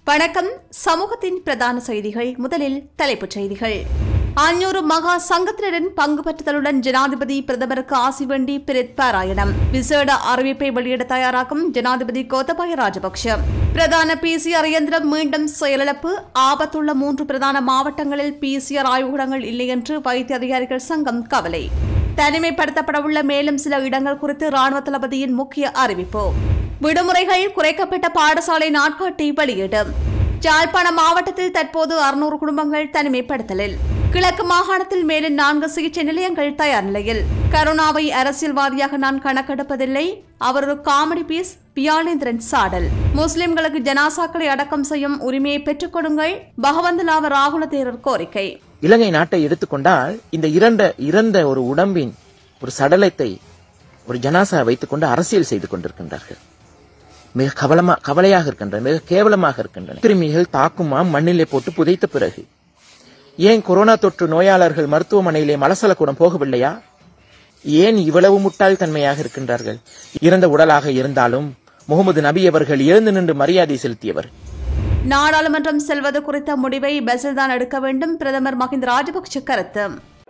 வணக்கம் சமூகத்தின் பிரதான செய்திகள் முதலில் தலைப்புச் செய்திகள் அஞ்சூறு மகா சங்கத்தினரின் பங்கு பெற்றுதலுடன் ஜனாதிபதி பிரதமருக்கு ஆசி வேண்டி பிரித் பாராயணம் விசேட அறிவிப்பை வெளியிட தயாராகும் ஜனாதிபதி கோத்தபாய ராஜபக்ஷ பிரதான பிசிஆர் இயந்திரம் மீண்டும் செயலிழப்பு ஆபத்துள்ள மூன்று பிரதான மாவட்டங்களில் பிசிஆர் ஆய்வுக்கூடங்கள் இல்லை என்று வைத்திய அதிகாரிகள் சங்கம் கவலை தனிமைப்படுத்தப்படவுள்ள மேலும் சில இடங்கள் குறித்து ராணுவ தளபதியின் முக்கிய அறிவிப்பு விடுமுறைகள் குறைக்கப்பட்ட பாடசாலை நாட்காட்டி வெளியீடு யாழ்ப்பாண மாவட்டத்தில் தற்போது அறுநூறு குடும்பங்கள் தனிமைப்படுத்தலில் கிழக்கு மாகாணத்தில் மேலும் நான்கு சிகிச்சை நிலையங்கள் தயார் நிலையில் கருணாவை அரசியல்வாதியாக நான் கணக்கெடுப்பதில்லை அவர் ஒரு காமெடி பீஸ் பியாலேந்திரன் சாடல் முஸ்லிம்களுக்கு ஜனாசாக்களை அடக்கம் செய்யும் உரிமையை பெற்றுக் கொடுங்கள் பகவந்தலாவ ராகுல தேரர் கோரிக்கை இலங்கை நாட்டை எடுத்துக்கொண்டால் இந்த இரண்ட இறந்த ஒரு உடம்பின் ஒரு சடலத்தை ஒரு ஜனாசா வைத்துக்கொண்டு அரசியல் செய்து கொண்டிருக்கின்றார்கள் மிக கவலமா கவலையாக இருக்கின்றன மிக கேவலமாக இருக்கின்றன கிருமிகள் தாக்குமா மண்ணிலே போட்டு புதைத்த பிறகு ஏன் கொரோனா தொற்று நோயாளர்கள் மருத்துவமனையிலே மலசலக்கூடம் போகவில்லையா ஏன் இவ்வளவு முட்டாள்தன்மையாக இருக்கின்றார்கள் இறந்த உடலாக இருந்தாலும் முகமது நபி அவர்கள் எழுந்து நின்று மரியாதை செலுத்தியவர் நாடாளுமன்றம் செல்வது குறித்த முடிவை பெசில்தான் எடுக்க வேண்டும் பிரதமர் மஹிந்த ராஜபக்ஷ கருத்து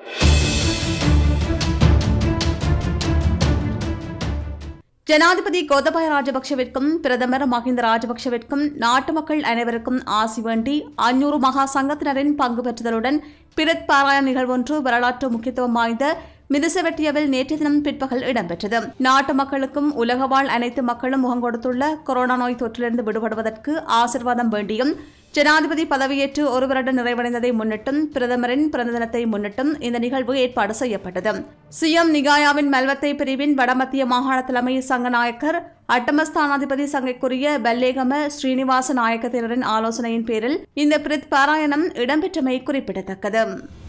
ஜனாதிபதி கோத்தபாய ராஜபக்ஷவிற்கும் பிரதமர் மஹிந்த ராஜபக்ஷவிற்கும் நாட்டு மக்கள் அனைவருக்கும் ஆசி வேண்டி அஞ்சூறு மகா சங்கத்தினரின் பங்கு பெற்றுதலுடன் பிரித் பாராயண நிகழ்வொன்று வரலாற்று முக்கியத்துவம் வாய்ந்த மிதிசவெட்டியவில் நேற்று தினம் பிற்பகல் இடம்பெற்றது நாட்டு மக்களுக்கும் உலக வாழ் அனைத்து மக்களும் முகம் கொடுத்துள்ள கொரோனா நோய் தொற்றிலிருந்து விடுபடுவதற்கு ஆசிர்வாதம் வேண்டியும் ஜனாதிபதி பதவியேற்று ஒரு வருடம் நிறைவடைந்ததை முன்னிட்டும் பிரதமரின் பிறந்த தினத்தை முன்னிட்டும் இந்த நிகழ்வு ஏற்பாடு செய்யப்பட்டது சிஎம் நிகாயாவின் மல்வத்தை பிரிவின் வடமத்திய மாகாண தலைமை சங்கநாயக்கர் அட்டமஸ்தானாதிபதி சங்கைக்குரிய பெல்லேகம ஸ்ரீனிவாச நாயக்க தேரரின் ஆலோசனையின் பேரில் இந்த பிரித் பாராயணம் இடம்பெற்றமை குறிப்பிடத்தக்கது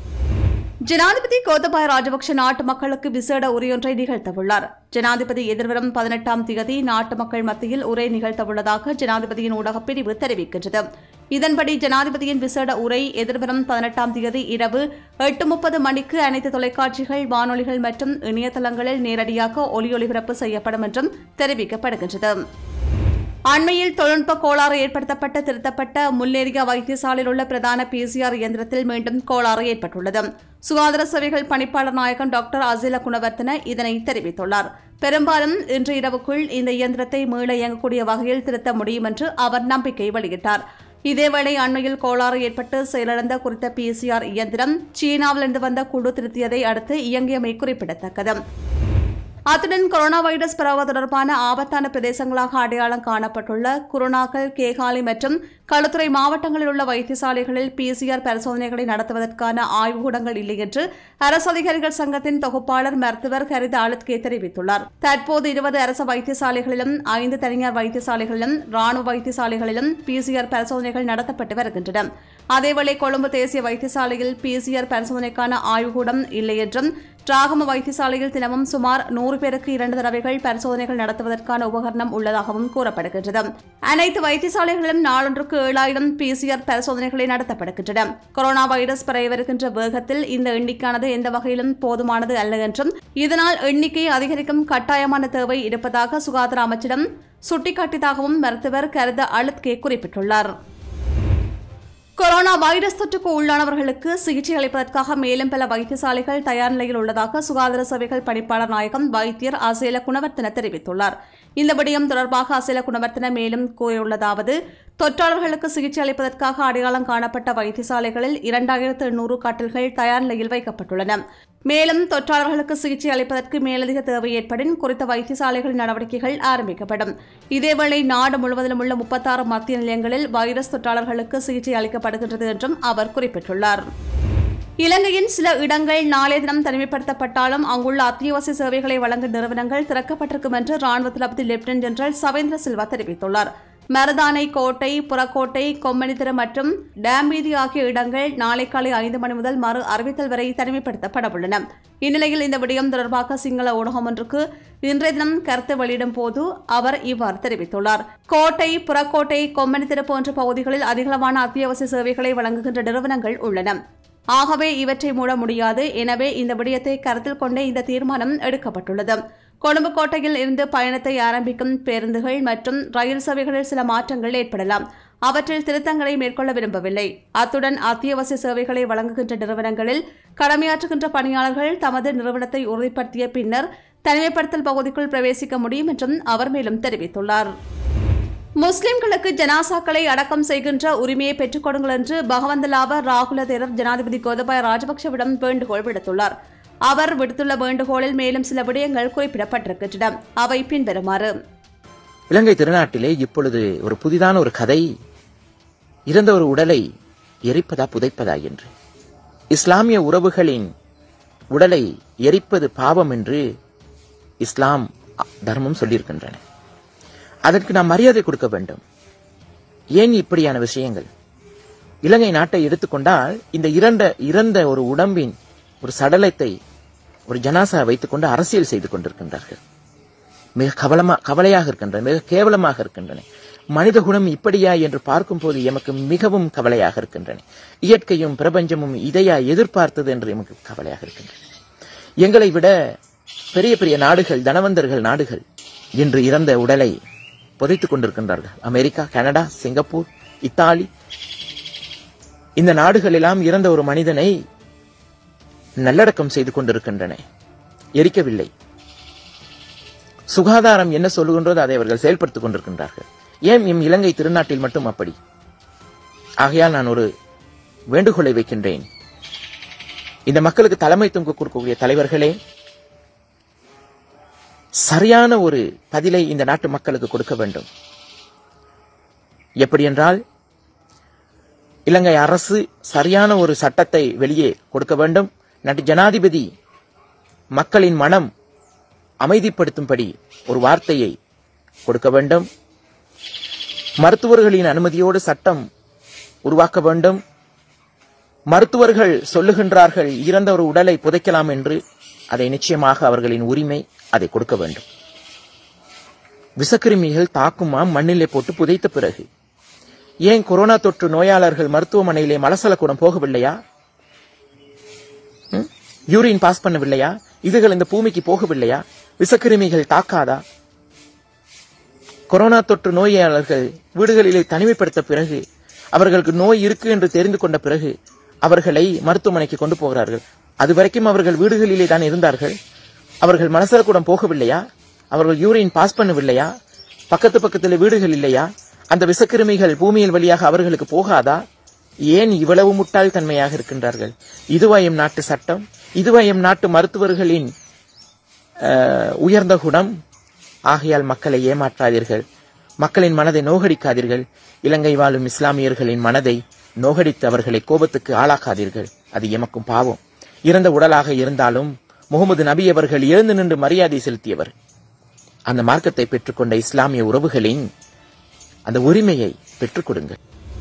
ஜனாதிபதி கோத்தபாய ராஜபக்ஷ நாட்டு மக்களுக்கு விசேட உரையொன்றை நிகழ்த்தவுள்ளார் ஜனாதிபதி எதிர்வரும் பதினெட்டாம் தேதி நாட்டு மக்கள் மத்தியில் உரை நிகழ்த்தவுள்ளதாக ஜனாதிபதியின் ஊடகப் பிரிவு தெரிவிக்கின்றது இதன்படி ஜனாதிபதியின் விசேட உரை எதிர்வரும் பதினெட்டாம் தேதி இரவு எட்டு முப்பது மணிக்கு அனைத்து தொலைக்காட்சிகள் வானொலிகள் மற்றும் இணையதளங்களில் நேரடியாக ஒலி ஒளிபரப்பு செய்யப்படும் என்றும் தெரிவிக்கப்படுகின்றது அண்மையில் தொழில்நுட்ப கோளாறு ஏற்படுத்தப்பட்டு திருத்தப்பட்ட முல்லேரியா வைத்தியசாலையில் உள்ள பிரதான பிசிஆர் இயந்திரத்தில் மீண்டும் கோளாறு ஏற்பட்டுள்ளது சுகாதார சேவைகள் பணிப்பாளர் நாயகன் டாக்டர் அசில குணவர்த்தன இதனை தெரிவித்துள்ளார் பெரும்பாலும் இன்று இரவுக்குள் இந்த இயந்திரத்தை மீள இயங்கக்கூடிய வகையில் திருத்த முடியும் என்று அவர் நம்பிக்கை வெளியிட்டார் இதேவேளை அண்மையில் கோளாறு ஏற்பட்டு செயலிழந்த குறித்த பிசிஆர் இயந்திரம் சீனாவிலிருந்து வந்த குழு திருத்தியதை அடுத்து இயங்கியமை குறிப்பிடத்தக்கது அத்துடன் கொரோனா வைரஸ் பரவ தொடர்பான ஆபத்தான பிரதேசங்களாக அடையாளம் காணப்பட்டுள்ள குருணாக்கல் கேகாலி மற்றும் களுத்துறை மாவட்டங்களில் உள்ள வைத்தியசாலைகளில் பிசிஆர் பரிசோதனைகளை நடத்துவதற்கான ஆய்வுக்கூடங்கள் இல்லை என்று அரசு அதிகாரிகள் சங்கத்தின் தொகுப்பாளர் மருத்துவர் ஹரித ஆளுத்கே தெரிவித்துள்ளார் தற்போது இருபது அரசு வைத்தியசாலைகளிலும் ஐந்து தனியார் வைத்தியசாலைகளிலும் ராணுவ வைத்தியசாலைகளிலும் பிசிஆர் பரிசோதனைகள் நடத்தப்பட்டு வருகின்றன அதேவேளை கொழும்பு தேசிய வைத்தியசாலையில் பிசிஆர் பரிசோதனைக்கான ஆய்வுக்கூடம் இல்லை என்றும் டிராகம வைத்தியசாலையில் தினமும் சுமார் நூறு பேருக்கு இரண்டு தடவைகள் பரிசோதனைகள் நடத்துவதற்கான உபகரணம் உள்ளதாகவும் கூறப்படுகின்றது அனைத்து வைத்தியசாலைகளிலும் நாளொன்றுக்கு ஏழாயிரம் பிசிஆர் பரிசோதனைகளை நடத்தப்படுகின்றன கொரோனா வைரஸ் பரவி வருகின்ற வேகத்தில் இந்த எண்ணிக்கையானது எந்த வகையிலும் போதுமானது அல்ல என்றும் இதனால் எண்ணிக்கை அதிகரிக்கும் கட்டாயமான தேவை இருப்பதாக சுகாதார அமைச்சிடம் சுட்டிக்காட்டியதாகவும் மருத்துவர் கருத அழுத்கே குறிப்பிட்டுள்ளார் கொரோனா வைரஸ் தொற்றுக்கு உள்ளானவர்களுக்கு சிகிச்சை அளிப்பதற்காக மேலும் பல வைத்தியசாலைகள் தயார் நிலையில் உள்ளதாக சுகாதார சேவைகள் பணிப்பாளர் நாயகம் வைத்தியர் அசேல குணவர்த்தன தெரிவித்துள்ளார் இந்த விடயம் தொடர்பாக அசேல குணவர்த்தன மேலும் கூறியுள்ளதாவது தொற்றாளர்களுக்கு சிகிச்சை அளிப்பதற்காக அடையாளம் காணப்பட்ட வைத்தியசாலைகளில் இரண்டாயிரத்து எண்ணூறு கட்டில்கள் தயார் நிலையில் வைக்கப்பட்டுள்ளன மேலும் தொற்றாளர்களுக்கு சிகிச்சை அளிப்பதற்கு மேலதிக தேவை ஏற்படின் குறித்த வைத்தியசாலைகளின் நடவடிக்கைகள் ஆரம்பிக்கப்படும் இதேவேளை நாடு முழுவதிலும் உள்ள முப்பத்தாறு மத்திய நிலையங்களில் வைரஸ் தொற்றாளர்களுக்கு சிகிச்சை அளிக்கப்படுகின்றது என்றும் அவர் குறிப்பிட்டுள்ளார் இலங்கையின் சில இடங்கள் நாளைய தினம் தனிமைப்படுத்தப்பட்டாலும் அங்குள்ள அத்தியாவசிய சேவைகளை வழங்கும் நிறுவனங்கள் திறக்கப்பட்டிருக்கும் என்று ராணுவ தளபதி லெப்டினன்ட் ஜெனரல் சவேந்திர சில்வா தெரிவித்துள்ளார் மருதானை கோட்டை புறக்கோட்டை கொம்மணித்திரு மற்றும் டேம்பீதி ஆகிய இடங்கள் நாளை காலை ஐந்து மணி முதல் மறு அறிவித்தல் வரை தனிமைப்படுத்தப்பட உள்ளன இந்நிலையில் இந்த விடயம் தொடர்பாக சிங்கள ஊடகம் ஒன்றுக்கு இன்றைய தினம் கருத்து வெளியிடும் போது அவர் இவ்வாறு தெரிவித்துள்ளார் கோட்டை புறக்கோட்டை கொம்மணித்திரு போன்ற பகுதிகளில் அதிகளவான அத்தியாவசிய சேவைகளை வழங்குகின்ற நிறுவனங்கள் உள்ளன ஆகவே இவற்றை மூட முடியாது எனவே இந்த விடயத்தை கருத்தில் கொண்டே இந்த தீர்மானம் எடுக்கப்பட்டுள்ளது கொழும்பு கோட்டையில் இருந்து பயணத்தை ஆரம்பிக்கும் பேருந்துகள் மற்றும் ரயில் சேவைகளில் சில மாற்றங்கள் ஏற்படலாம் அவற்றில் திருத்தங்களை மேற்கொள்ள விரும்பவில்லை அத்துடன் அத்தியாவசிய சேவைகளை வழங்குகின்ற நிறுவனங்களில் கடமையாற்றுகின்ற பணியாளர்கள் தமது நிறுவனத்தை உறுதிப்படுத்திய பின்னர் தனிமைப்படுத்தல் பகுதிக்குள் பிரவேசிக்க முடியும் என்றும் அவர் மேலும் தெரிவித்துள்ளார் முஸ்லிம்களுக்கு ஜனாசாக்களை அடக்கம் செய்கின்ற உரிமையை பெற்றுக் கொடுங்கள் என்று பகவந்தலாப ராகுல தேரர் ஜனாதிபதி கோதபாய ராஜபக்சவிடம் வேண்டுகோள் விடுத்துள்ளார் அவர் விடுத்துள்ள வேண்டுகோளில் மேலும் சில விடயங்கள் குறிப்பிடப்பட்டிருக்கின்றன அவை பின்வருமாறு இலங்கை திருநாட்டிலே இப்பொழுது ஒரு புதிதான ஒரு கதை இறந்த ஒரு உடலை எரிப்பதா புதைப்பதா என்று இஸ்லாமிய உறவுகளின் உடலை எரிப்பது பாவம் என்று இஸ்லாம் தர்மம் சொல்லியிருக்கின்றன அதற்கு நாம் மரியாதை கொடுக்க வேண்டும் ஏன் இப்படியான விஷயங்கள் இலங்கை நாட்டை எடுத்துக்கொண்டால் இந்த இரண்ட இறந்த ஒரு உடம்பின் ஒரு சடலத்தை ஒரு ஜனாசா வைத்துக்கொண்டு அரசியல் செய்து கொண்டிருக்கின்றார்கள் மிக கவலமா கவலையாக இருக்கின்றன மிக கேவலமாக இருக்கின்றன மனித குணம் இப்படியா என்று பார்க்கும்போது எமக்கு மிகவும் கவலையாக இருக்கின்றன இயற்கையும் பிரபஞ்சமும் இதையா எதிர்பார்த்தது என்று எமக்கு கவலையாக இருக்கின்றன எங்களை விட பெரிய பெரிய நாடுகள் தனவந்தர்கள் நாடுகள் இன்று இறந்த உடலை புதைத்துக் கொண்டிருக்கின்றார்கள் அமெரிக்கா கனடா சிங்கப்பூர் இத்தாலி இந்த நாடுகள் எல்லாம் இறந்த ஒரு மனிதனை நல்லடக்கம் செய்து கொண்டிருக்கின்றன எரிக்கவில்லை சுகாதாரம் என்ன சொல்லுகின்றதோ அதை அவர்கள் செயல்படுத்திக் கொண்டிருக்கின்றார்கள் ஏன் எம் இலங்கை திருநாட்டில் மட்டும் அப்படி ஆகையால் நான் ஒரு வேண்டுகோளை வைக்கின்றேன் இந்த மக்களுக்கு தலைமை தொங்க கொடுக்கக்கூடிய தலைவர்களே சரியான ஒரு பதிலை இந்த நாட்டு மக்களுக்கு கொடுக்க வேண்டும் எப்படி என்றால் இலங்கை அரசு சரியான ஒரு சட்டத்தை வெளியே கொடுக்க வேண்டும் நாட்டு ஜனாதிபதி மக்களின் மனம் அமைதிப்படுத்தும்படி ஒரு வார்த்தையை கொடுக்க வேண்டும் மருத்துவர்களின் அனுமதியோடு சட்டம் உருவாக்க வேண்டும் மருத்துவர்கள் சொல்லுகின்றார்கள் இறந்த ஒரு உடலை புதைக்கலாம் என்று அதை நிச்சயமாக அவர்களின் உரிமை அதை கொடுக்க வேண்டும் விஷக்கிருமிகள் தாக்குமாம் மண்ணிலே போட்டு புதைத்த பிறகு ஏன் கொரோனா தொற்று நோயாளர்கள் மருத்துவமனையிலே மலசலக்கூடம் போகவில்லையா ம்? யூரின் பாஸ் பண்ணவில்லையா இதுகள் இந்த பூமிக்கு போகவில்லையா விஷக்கிருமிகள் தாக்காதா கொரோனா தொற்று நோயாளர்கள் வீடுகளிலே தனிமைப்படுத்த பிறகு அவர்களுக்கு நோய் இருக்கு என்று தெரிந்து கொண்ட பிறகு அவர்களை மருத்துவமனைக்கு கொண்டு போகிறார்கள் அது வரைக்கும் அவர்கள் வீடுகளிலே தான் இருந்தார்கள் அவர்கள் மனசலக்கூடம் போகவில்லையா அவர்கள் யூரின் பாஸ் பண்ணவில்லையா பக்கத்து பக்கத்தில் வீடுகள் இல்லையா அந்த விஷக்கிருமிகள் பூமியில் வழியாக அவர்களுக்கு போகாதா ஏன் இவ்வளவு முட்டாள் தன்மையாக இருக்கின்றார்கள் இதுவா எம் நாட்டு சட்டம் இதுவா எம் நாட்டு மருத்துவர்களின் அஹ், உயர்ந்த குணம் ஆகையால் மக்களை ஏமாற்றாதீர்கள் மக்களின் மனதை நோகடிக்காதீர்கள் இலங்கை வாழும் இஸ்லாமியர்களின் மனதை நோகடித்து அவர்களை கோபத்துக்கு ஆளாக்காதீர்கள் அது எமக்கும் பாவம் இறந்த உடலாக இருந்தாலும் முகமது நபி அவர்கள் எழுந்து நின்று மரியாதை செலுத்தியவர் அந்த மார்க்கத்தை பெற்றுக்கொண்ட இஸ்லாமிய உறவுகளின் அந்த உரிமையை பெற்றுக் கொடுங்கள்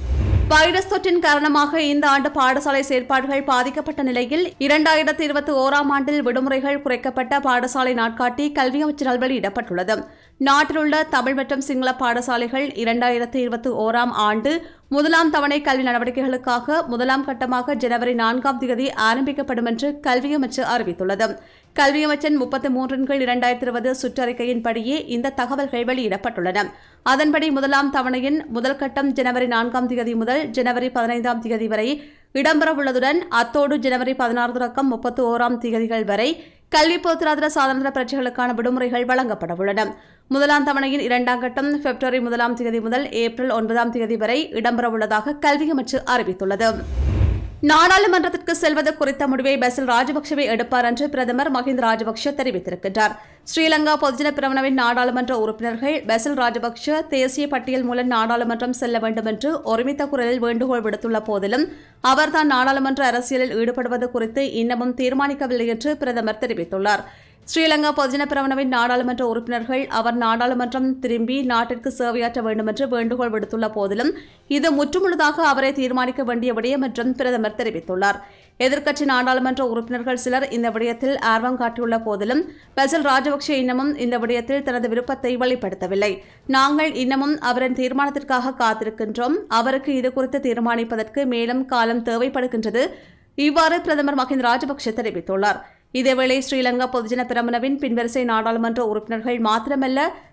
வைரஸ் தொற்றின் காரணமாக இந்த ஆண்டு பாடசாலை செயற்பாடுகள் பாதிக்கப்பட்ட நிலையில் இரண்டாயிரத்தி இருபத்தி ஓராம் ஆண்டில் விடுமுறைகள் குறைக்கப்பட்ட பாடசாலை நாட்காட்டி கல்வி அமைச்சரால் வெளியிடப்பட்டுள்ளது நாட்டில் உள்ள தமிழ் மற்றும் சிங்கள பாடசாலைகள் இரண்டாயிரத்தி இருபத்தி ஓராம் ஆண்டு முதலாம் தவணை கல்வி நடவடிக்கைகளுக்காக முதலாம் கட்டமாக ஜனவரி நான்காம் தேதி ஆரம்பிக்கப்படும் என்று கல்வி அமைச்சர் அறிவித்துள்ளது கல்வி அமைச்சன் முப்பத்தி மூன்றின் கீழ் இரண்டாயிரத்தி இருபது சுற்றறிக்கையின்படியே இந்த தகவல்கள் வெளியிடப்பட்டுள்ளன அதன்படி முதலாம் தவணையின் முதல் கட்டம் ஜனவரி நான்காம் தேதி முதல் ஜனவரி பதினைந்தாம் தேதி வரை இடம்பெறவுள்ளதுடன் அத்தோடு ஜனவரி பதினாறு தொடக்கம் முப்பத்தி ஓராம் தேதிகள் வரை கல்வி பொதுராதர சாதன பரீட்சைகளுக்கான விடுமுறைகள் வழங்கப்படவுள்ளன முதலாம் தவணையின் இரண்டாம் கட்டம் பிப்ரவரி முதலாம் தேதி முதல் ஏப்ரல் ஒன்பதாம் தேதி வரை இடம்பெறவுள்ளதாக கல்வி அமைச்சர் அறிவித்துள்ளது நாடாளுமன்றத்திற்கு செல்வது குறித்த முடிவை பசில் ராஜபக்சவே எடுப்பார் என்று பிரதமர் மஹிந்த ராஜபக்ஷ தெரிவித்திருக்கின்றார் ஸ்ரீலங்கா பொதுஜன பிரவணவின் நாடாளுமன்ற உறுப்பினர்கள் பசில் ராஜபக்ஷ தேசிய பட்டியல் மூலம் நாடாளுமன்றம் செல்ல வேண்டும் என்று ஒருமித்த குரலில் வேண்டுகோள் விடுத்துள்ள போதிலும் அவர்தான் நாடாளுமன்ற அரசியலில் ஈடுபடுவது குறித்து இன்னமும் தீர்மானிக்கவில்லை என்று பிரதமர் தெரிவித்துள்ளார் ஸ்ரீலங்கா பொதுஜன பிரவணவின் நாடாளுமன்ற உறுப்பினர்கள் அவர் நாடாளுமன்றம் திரும்பி நாட்டிற்கு சேவையாற்ற வேண்டும் என்று வேண்டுகோள் விடுத்துள்ள போதிலும் இது முற்றுமுழுதாக அவரை தீர்மானிக்க வேண்டிய விடயம் என்றும் பிரதமர் தெரிவித்துள்ளார் எதிர்க்கட்சி நாடாளுமன்ற உறுப்பினர்கள் சிலர் இந்த விடயத்தில் ஆர்வம் காட்டியுள்ள போதிலும் பசில் ராஜபக்ஷ இன்னமும் இந்த விடயத்தில் தனது விருப்பத்தை வெளிப்படுத்தவில்லை நாங்கள் இன்னமும் அவரின் தீர்மானத்திற்காக காத்திருக்கின்றோம் அவருக்கு இது குறித்து தீர்மானிப்பதற்கு மேலும் காலம் தேவைப்படுகின்றது இவ்வாறு பிரதமர் மஹிந்த ராஜபக்ஷ தெரிவித்துள்ளார் இதேவேளை ஸ்ரீலங்கா பொதுஜன பிரமணவின் பின்வரிசை நாடாளுமன்ற உறுப்பினர்கள் மாத்திரமல்ல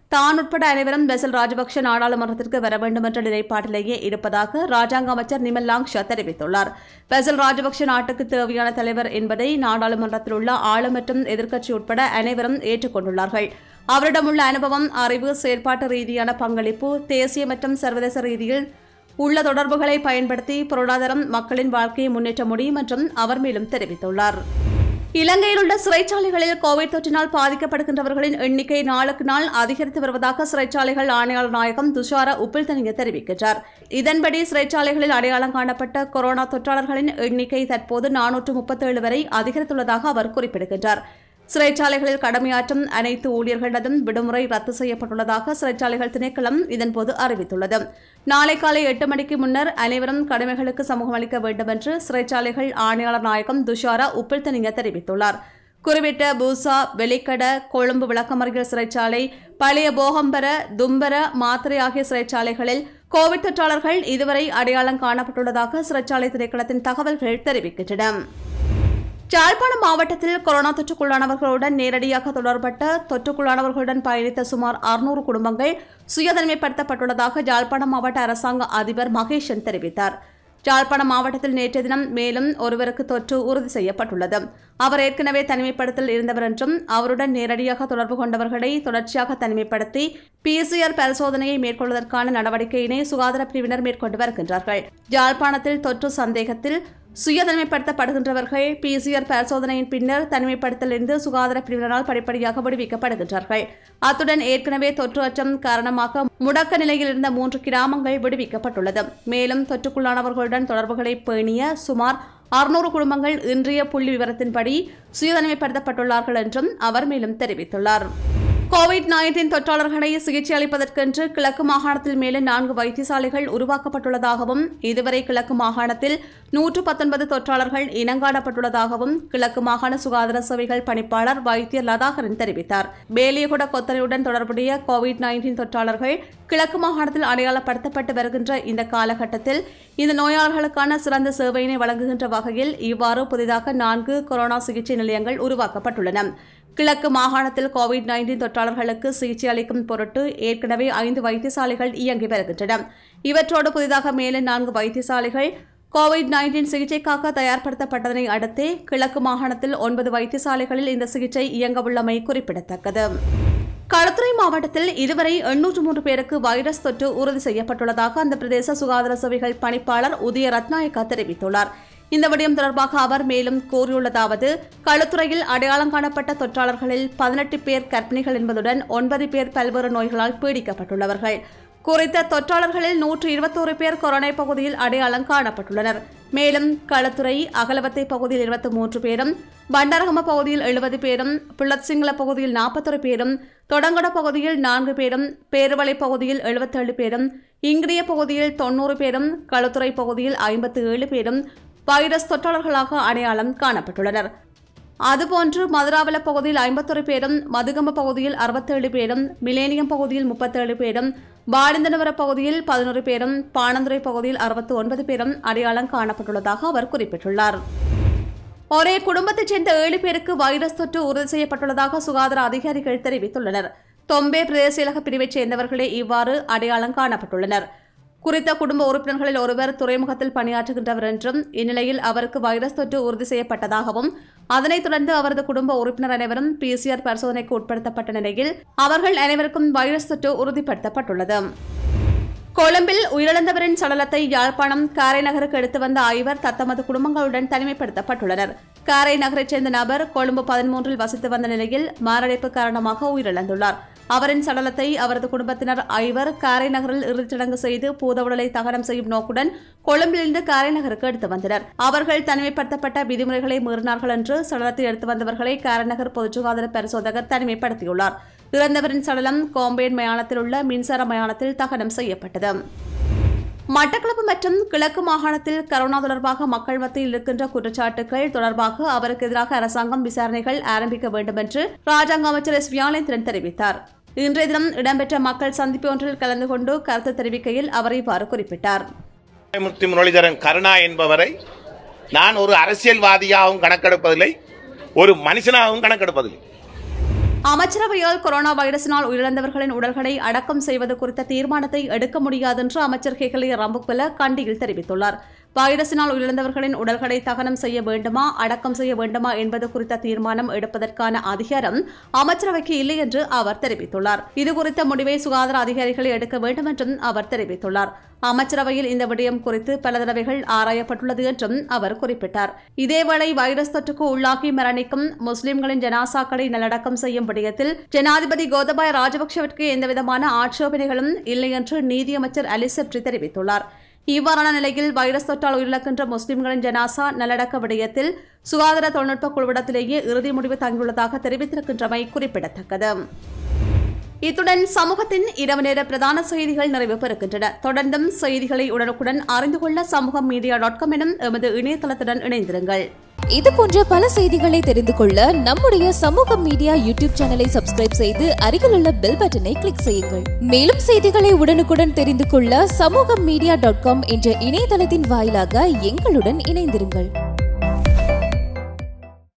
தான் உட்பட அனைவரும் பெசல் ராஜபக்ஷ நாடாளுமன்றத்திற்கு வர வேண்டும் என்ற நிலைப்பாட்டிலேயே இருப்பதாக ராஜாங்க அமைச்சர் நிமல் லாங்ஷா தெரிவித்துள்ளார் பெசல் ராஜபக்ஷ நாட்டுக்கு தேவையான தலைவர் என்பதை நாடாளுமன்றத்தில் உள்ள ஆளும் மற்றும் எதிர்க்கட்சி உட்பட அனைவரும் ஏற்றுக்கொண்டுள்ளார்கள் அவரிடமுள்ள அனுபவம் அறிவு செயற்பாட்டு ரீதியான பங்களிப்பு தேசிய மற்றும் சர்வதேச ரீதியில் உள்ள தொடர்புகளை பயன்படுத்தி பொருளாதாரம் மக்களின் வாழ்க்கையை முன்னேற்ற முடியும் என்றும் அவர் மேலும் தெரிவித்துள்ளார் இலங்கையில் உள்ள சிறைச்சாலைகளில் கோவிட் தொற்றினால் பாதிக்கப்படுகின்றவர்களின் எண்ணிக்கை நாளுக்கு நாள் அதிகரித்து வருவதாக சிறைச்சாலைகள் ஆணையாளர் நாயகம் துஷார உப்பில்தனிங்க தெரிவிக்கின்றார் இதன்படி சிறைச்சாலைகளில் அடையாளம் காணப்பட்ட கொரோனா தொற்றாளர்களின் எண்ணிக்கை தற்போது நானூற்று முப்பத்தேழு வரை அதிகரித்துள்ளதாக அவர் குறிப்பிடுகின்றார் சிறைச்சாலைகளில் கடமையாற்றும் அனைத்து ஊழியர்களிடமும் விடுமுறை ரத்து செய்யப்பட்டுள்ளதாக சிறைச்சாலைகள் திணைக்களம் இதன்போது அறிவித்துள்ளது நாளை காலை எட்டு மணிக்கு முன்னர் அனைவரும் கடமைகளுக்கு சமூகம் அளிக்க வேண்டும் என்று சிறைச்சாலைகள் ஆணையாளர் நாயகம் துஷாரா உப்பில்தனிங்க தெரிவித்துள்ளார் குறிப்பிட்ட பூசா வெளிக்கட கொழும்பு விளக்கமறியல் சிறைச்சாலை பழைய போகம்பர தும்பர மாத்திரை ஆகிய சிறைச்சாலைகளில் கோவிட் தொற்றாளர்கள் இதுவரை அடையாளம் காணப்பட்டுள்ளதாக சிறைச்சாலை திணைக்களத்தின் தகவல்கள் தெரிவிக்கின்றன யாழ்ப்பாணம் மாவட்டத்தில் கொரோனா தொற்றுக்குள்ளானவர்களுடன் நேரடியாக தொடர்பட்ட தொற்றுக்குள்ளானவர்களுடன் பயணித்த சுமார் அறுநூறு குடும்பங்கள் சுயதனிமைப்படுத்தப்பட்டுள்ளதாக யாழ்ப்பாணம் மாவட்ட அரசாங்க அதிபர் மகேஷன் தெரிவித்தார் யாழ்ப்பாணம் மாவட்டத்தில் நேற்றைய தினம் மேலும் ஒருவருக்கு தொற்று உறுதி செய்யப்பட்டுள்ளது அவர் ஏற்கனவே தனிமைப்படுத்தல் இருந்தவர் என்றும் அவருடன் நேரடியாக தொடர்பு கொண்டவர்களை தொடர்ச்சியாக தனிமைப்படுத்தி பிசிஆர் பரிசோதனையை மேற்கொள்வதற்கான நடவடிக்கையினை சுகாதார பிரிவினர் மேற்கொண்டு வருகின்றார்கள் யாழ்ப்பாணத்தில் தொற்று சந்தேகத்தில் சுய தனிமைப்படுத்தப்படுகின்றவர்கள் பிசிஆர் பரிசோதனையின் பின்னர் தனிமைப்படுத்தலிருந்து சுகாதார பிரிவினரால் படிப்படியாக விடுவிக்கப்படுகின்றார்கள் அத்துடன் ஏற்கனவே தொற்று அச்சம் காரணமாக முடக்க நிலையில் இருந்த மூன்று கிராமங்கள் விடுவிக்கப்பட்டுள்ளது மேலும் தொற்றுக்குள்ளானவர்களுடன் தொடர்புகளை பேணிய சுமார் அறுநூறு குடும்பங்கள் இன்றைய புள்ளி விவரத்தின்படி சுயதனிமைப்படுத்தப்பட்டுள்ளார்கள் என்றும் அவர் மேலும் தெரிவித்துள்ளார் கோவிட் நைன்டீன் தொற்றாளர்களை சிகிச்சை அளிப்பதற்கென்று கிழக்கு மாகாணத்தில் மேலும் நான்கு வைத்தியசாலைகள் உருவாக்கப்பட்டுள்ளதாகவும் இதுவரை கிழக்கு மாகாணத்தில் நூற்று பத்தொன்பது தொற்றாளர்கள் இனங்காணப்பட்டுள்ளதாகவும் கிழக்கு மாகாண சுகாதார சேவைகள் பணிப்பாளர் வைத்தியர் லதாகரன் தெரிவித்தார் பேலியகுட கொத்தனையுடன் தொடர்புடைய கோவிட் நைன்டீன் தொற்றாளர்கள் கிழக்கு மாகாணத்தில் அடையாளப்படுத்தப்பட்டு வருகின்ற இந்த காலகட்டத்தில் இந்த நோயாளர்களுக்கான சிறந்த சேவையினை வழங்குகின்ற வகையில் இவ்வாறு புதிதாக நான்கு கொரோனா சிகிச்சை நிலையங்கள் உருவாக்கப்பட்டுள்ளன கிழக்கு மாகாணத்தில் கோவிட் நைன்டீன் தொற்றாளர்களுக்கு சிகிச்சை அளிக்கும் பொருட்டு ஏற்கனவே ஐந்து வைத்தியசாலைகள் இயங்கி வருகின்றன இவற்றோடு புதிதாக மேலும் நான்கு வைத்தியசாலைகள் கோவிட் நைன்டீன் சிகிச்சைக்காக தயார்படுத்தப்பட்டதனை அடுத்தே கிழக்கு மாகாணத்தில் ஒன்பது வைத்தியசாலைகளில் இந்த சிகிச்சை இயங்கவுள்ளமை குறிப்பிடத்தக்கது களுத்துறை மாவட்டத்தில் இதுவரை எண்ணூற்று மூன்று பேருக்கு வைரஸ் தொற்று உறுதி செய்யப்பட்டுள்ளதாக அந்த பிரதேச சுகாதார சேவைகள் பணிப்பாளர் உதய ரத்நாயக்கா தெரிவித்துள்ளார் இந்த விடயம் தொடர்பாக அவர் மேலும் கூறியுள்ளதாவது களுத்துறையில் அடையாளம் காணப்பட்ட தொற்றாளர்களில் பதினெட்டு பேர் கர்ப்பிணிகள் என்பதுடன் ஒன்பது பேர் பல்வேறு நோய்களால் பீடிக்கப்பட்டுள்ளவர்கள் குறித்த தொற்றாளர்களில் நூற்று இருபத்தோரு பேர் கொரோனா பகுதியில் அடையாளம் காணப்பட்டுள்ளனர் மேலும் களத்துறை அகலவத்தை பகுதியில் இருபத்தி மூன்று பேரும் பண்டாரகம பகுதியில் எழுபது பேரும் புள்ளத்சிங்கள பகுதியில் நாற்பத்தொரு பேரும் தொடங்கட பகுதியில் நான்கு பேரும் பேருவளை பகுதியில் எழுபத்தேழு பேரும் இங்கிரிய பகுதியில் தொன்னூறு பேரும் களத்துறை பகுதியில் ஐம்பத்தி ஏழு பேரும் வைரஸ் தொற்றாளர்களாக அடையாளம் காணப்பட்டுள்ளனர் அதுபோன்று மதுராவல பகுதியில் ஐம்பத்தொரு பேரும் மதுகம பகுதியில் அறுபத்தேழு பேரும் மிலேனியம் பகுதியில் முப்பத்தேழு பேரும் பாடிந்தனவர பகுதியில் பதினோரு பேரும் பாணந்துறை பகுதியில் அறுபத்தி ஒன்பது பேரும் அடையாளம் காணப்பட்டுள்ளதாக அவர் குறிப்பிட்டுள்ளார் ஒரே குடும்பத்தைச் சேர்ந்த ஏழு பேருக்கு வைரஸ் தொற்று உறுதி செய்யப்பட்டுள்ளதாக சுகாதார அதிகாரிகள் தெரிவித்துள்ளனர் தொம்பே பிரதேச செயலக பிரிவைச் சேர்ந்தவர்களே இவ்வாறு அடையாளம் காணப்பட்டுள்ளனர் குறித்த குடும்ப உறுப்பினர்களில் ஒருவர் துறைமுகத்தில் பணியாற்றுகின்றவர் என்றும் இந்நிலையில் அவருக்கு வைரஸ் தொற்று உறுதி செய்யப்பட்டதாகவும் அதனைத் தொடர்ந்து அவரது குடும்ப உறுப்பினர் அனைவரும் பிசிஆர் பரிசோதனைக்கு உட்படுத்தப்பட்ட நிலையில் அவர்கள் அனைவருக்கும் வைரஸ் தொற்று உறுதிப்படுத்தப்பட்டுள்ளது கொழும்பில் உயிரிழந்தவரின் சடலத்தை யாழ்ப்பாணம் காரை நகருக்கு எடுத்து வந்த ஐவர் தத்தமது குடும்பங்களுடன் தனிமைப்படுத்தப்பட்டுள்ளனர் காரை நகரைச் சேர்ந்த நபர் கொழும்பு பதிமூன்றில் வசித்து வந்த நிலையில் மாரடைப்பு காரணமாக உயிரிழந்துள்ளார் அவரின் சடலத்தை அவரது குடும்பத்தினர் ஐவர் காரை நகரில் இறுதிச்சடங்கு செய்து பூதவுடலை தகனம் செய்யும் நோக்குடன் கொழும்பிலிருந்து காரை நகருக்கு எடுத்து வந்தனர் அவர்கள் தனிமைப்படுத்தப்பட்ட விதிமுறைகளை மீறினார்கள் என்று சடலத்தை எடுத்து வந்தவர்களை காரைநகர் பொது சுகாதார பரிசோதகர் தனிமைப்படுத்தியுள்ளார் இறந்தவரின் சடலம் கோம்பேன் மயானத்தில் உள்ள மின்சார மயானத்தில் தகனம் செய்யப்பட்டது மட்டக்களப்பு மற்றும் கிழக்கு மாகாணத்தில் கரோனா தொடர்பாக மக்கள் மத்தியில் இருக்கின்ற குற்றச்சாட்டுகள் தொடர்பாக அவருக்கு எதிராக அரசாங்கம் விசாரணைகள் ஆரம்பிக்க வேண்டும் என்று ராஜாங்க அமைச்சர் எஸ் வியாழேந்திரன் தெரிவித்தார் இன்றைய தினம் இடம்பெற்ற மக்கள் சந்திப்பு ஒன்றில் கலந்து கொண்டு கருத்து தெரிவிக்கையில் அவர் இவ்வாறு குறிப்பிட்டார் மூர்த்தி முரளிதரன் கருணா என்பவரை நான் ஒரு அரசியல்வாதியாகவும் கணக்கெடுப்பதில்லை ஒரு மனுஷனாகவும் கணக்கெடுப்பதில்லை அமைச்சரவையால் கொரோனா வைரஸினால் உயிரிழந்தவர்களின் உடல்களை அடக்கம் செய்வது குறித்த தீர்மானத்தை எடுக்க முடியாது என்று அமைச்சர் ஹெகலே ரம்புக்வெல கண்டியில் தெரிவித்துள்ளார் வைரஸினால் உயிரிழந்தவர்களின் உடல்களை தகனம் செய்ய வேண்டுமா அடக்கம் செய்ய வேண்டுமா என்பது குறித்த தீர்மானம் எடுப்பதற்கான அதிகாரம் அமைச்சரவைக்கு இல்லை என்று அவர் தெரிவித்துள்ளார் இதுகுறித்த முடிவை சுகாதார அதிகாரிகளை எடுக்க வேண்டும் என்றும் அவர் தெரிவித்துள்ளார் அமைச்சரவையில் இந்த விடயம் குறித்து பல தடவைகள் ஆராயப்பட்டுள்ளது என்றும் அவர் குறிப்பிட்டார் இதேவேளை வைரஸ் தொற்றுக்கு உள்ளாகி மரணிக்கும் முஸ்லிம்களின் ஜனாசாக்களை நல்லடக்கம் செய்யும் விடயத்தில் ஜனாதிபதி கோதபாய ராஜபக்சவிற்கு எந்தவிதமான ஆட்சேபனைகளும் இல்லை என்று நீதியமைச்சர் அலிசெப்ரி தெரிவித்துள்ளார் இவ்வாறான நிலையில் வைரஸ் தொற்றால் உயிரிழக்கின்ற முஸ்லிம்களின் ஜனாசா நல்லடக்க விடயத்தில் சுகாதார தொழில்நுட்ப குழுவிடத்திலேயே இறுதி முடிவு தங்கியுள்ளதாக தெரிவித்திருக்கின்றமை குறிப்பிடத்தக்கது இத்துடன் சமூகத்தின் இரவு நேர பிரதான செய்திகள் நிறைவு பெறுகின்றன தொடர்ந்தும் செய்திகளை உடனுக்குடன் அறிந்து கொள்ள சமூகம் மீடியா டாட் காம் எனும் எமது இணையதளத்துடன் இணைந்திருங்கள் இது போன்ற பல செய்திகளை தெரிந்து கொள்ள நம்முடைய சமூக மீடியா யூடியூப் சேனலை சப்ஸ்கிரைப் செய்து அருகில் உள்ள பெல் பட்டனை கிளிக் செய்யுங்கள் மேலும் செய்திகளை உடனுக்குடன் தெரிந்து கொள்ள சமூக மீடியா டாட் காம் என்ற இணையதளத்தின் வாயிலாக எங்களுடன் இணைந்திருங்கள்